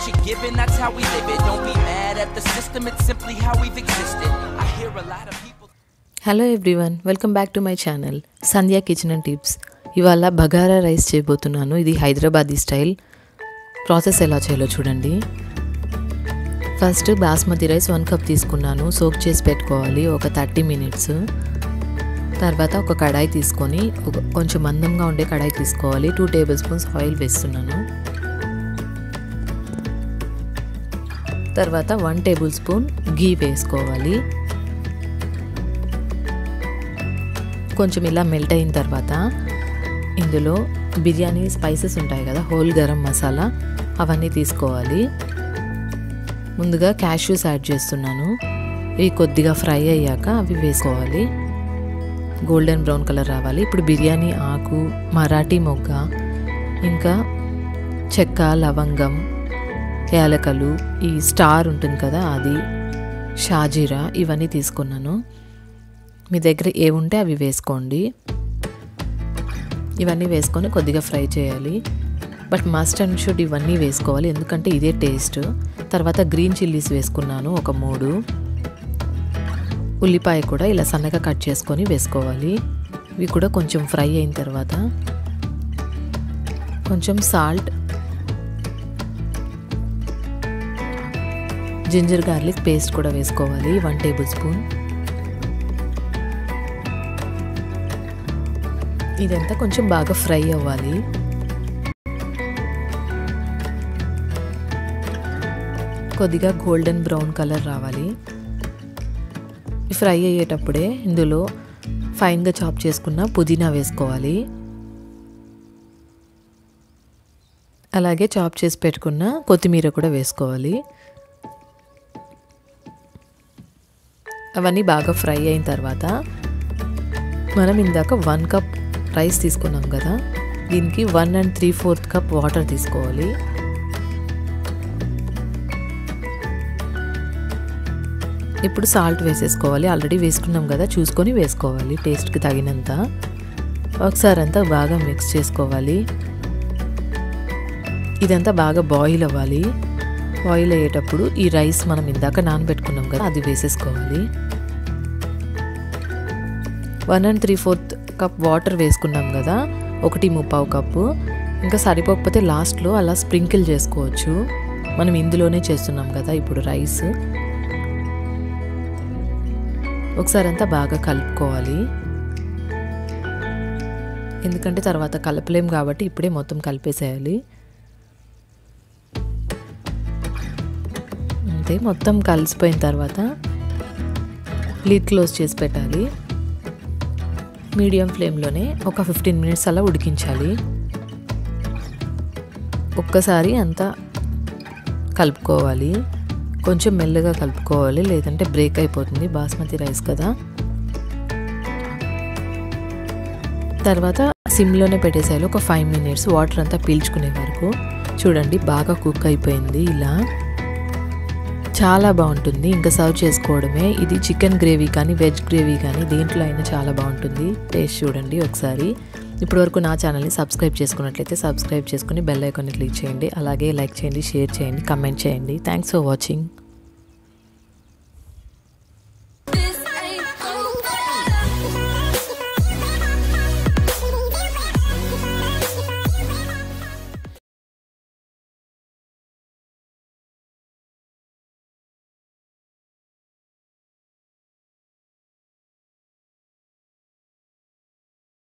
what you're given, that's how we live it. Don't be mad at the system, it's simply how we've existed. I hear a lot of people. Hello everyone welcome back to my channel Sandhya kitchen and tips ఇవాళ bagara rice చేయబోతున్నాను ఇది Hyderabadi style process ఎలా చేయాలో చూడండి first basmati rice one cup తీసుకున్నాను soak చేసి పెట్టుకోవాలి ఒక థర్టీ మినిట్స్ తర్వాత ఒక కడాయి తీసుకొని ఒక కొంచెం మందంగా ఉండే కడాయి తీసుకోవాలి టూ టేబుల్ స్పూన్స్ ఆయిల్ వేస్తున్నాను తర్వాత వన్ టేబుల్ స్పూన్ గీ వేసుకోవాలి కొంచెం ఇలా మెల్ట్ అయిన తర్వాత ఇందులో బిర్యానీ స్పైసెస్ ఉంటాయి కదా హోల్ గరం మసాలా అవన్నీ తీసుకోవాలి ముందుగా క్యాష్యూస్ యాడ్ చేస్తున్నాను ఇవి కొద్దిగా ఫ్రై అయ్యాక అవి వేసుకోవాలి గోల్డెన్ బ్రౌన్ కలర్ రావాలి ఇప్పుడు బిర్యానీ ఆకు మరాఠీ మొగ్గ ఇంకా చెక్క లవంగం యాలకలు ఈ స్టార్ ఉంటుంది కదా అది షాజీరా ఇవన్నీ తీసుకున్నాను మీ దగ్గర ఏ ఉంటే అవి వేసుకోండి ఇవన్నీ వేసుకొని కొద్దిగా ఫ్రై చేయాలి బట్ మస్ట్ అండ్ షుడ్ ఇవన్నీ వేసుకోవాలి ఎందుకంటే ఇదే టేస్ట్ తర్వాత గ్రీన్ చిల్లీస్ వేసుకున్నాను ఒక మూడు ఉల్లిపాయ కూడా ఇలా సన్నగా కట్ చేసుకొని వేసుకోవాలి ఇవి కూడా కొంచెం ఫ్రై అయిన తర్వాత కొంచెం సాల్ట్ జింజర్ గార్లిక్ పేస్ట్ కూడా వేసుకోవాలి వన్ టేబుల్ స్పూన్ ఇదంతా కొంచెం బాగా ఫ్రై అవ్వాలి కొద్దిగా గోల్డెన్ బ్రౌన్ కలర్ రావాలి ఫ్రై అయ్యేటప్పుడే ఇందులో ఫైన్గా చాప్ చేసుకున్న పుదీనా వేసుకోవాలి అలాగే చాప్ చేసి పెట్టుకున్న కొత్తిమీర కూడా వేసుకోవాలి అవన్నీ బాగా ఫ్రై అయిన తర్వాత మనం ఇందాక వన్ కప్ రైస్ తీసుకున్నాం కదా దీనికి one and three fourth cup water తీసుకోవాలి ఇప్పుడు సాల్ట్ వేసేసుకోవాలి ఆల్రెడీ వేసుకున్నాం కదా చూసుకొని వేసుకోవాలి టేస్ట్కి తగినంత ఒకసారి అంతా బాగా మిక్స్ చేసుకోవాలి ఇదంతా బాగా బాయిల్ అవ్వాలి బాయిల్ అయ్యేటప్పుడు ఈ రైస్ మనం ఇందాక నానబెట్టుకున్నాం కదా అది వేసేసుకోవాలి one and three fourth cup water వేసుకున్నాం కదా ఒకటి ముప్పావు కప్పు ఇంకా సరిపోకపోతే లాస్ట్లో అలా స్ప్రింకిల్ చేసుకోవచ్చు మనం ఇందులోనే చేస్తున్నాం కదా ఇప్పుడు రైస్ ఒకసారి అంతా బాగా కలుపుకోవాలి ఎందుకంటే తర్వాత కలపలేం కాబట్టి ఇప్పుడే మొత్తం కలిపేసేయాలి అంతే మొత్తం కలిసిపోయిన తర్వాత లిడ్ క్లోజ్ చేసి పెట్టాలి మీడియం ఫ్లేమ్లోనే ఒక ఫిఫ్టీన్ మినిట్స్ అలా ఉడికించాలి ఒక్కసారి అంతా కలుపుకోవాలి కొంచెం మెల్లగా కలుపుకోవాలి లేదంటే బ్రేక్ అయిపోతుంది బాస్మతి రైస్ కదా తర్వాత సిమ్లోనే పెట్టేసేయాలి ఒక ఫైవ్ మినిట్స్ వాటర్ అంతా పీల్చుకునే వరకు చూడండి బాగా కుక్ అయిపోయింది ఇలా చాలా బాగుంటుంది ఇంకా సర్వ్ చేసుకోవడమే ఇది చికెన్ గ్రేవీ కానీ వెజ్ గ్రేవీ కానీ దేంట్లో అయినా చాలా బాగుంటుంది టేస్ట్ చూడండి ఒకసారి ఇప్పటివరకు నా ఛానల్ని సబ్స్క్రైబ్ చేసుకున్నట్లయితే సబ్స్క్రైబ్ చేసుకుని బెల్ ఐకాన్ని క్లిక్ చేయండి అలాగే లైక్ చేయండి షేర్ చేయండి కమెంట్ చేయండి థ్యాంక్స్ ఫర్ వాచింగ్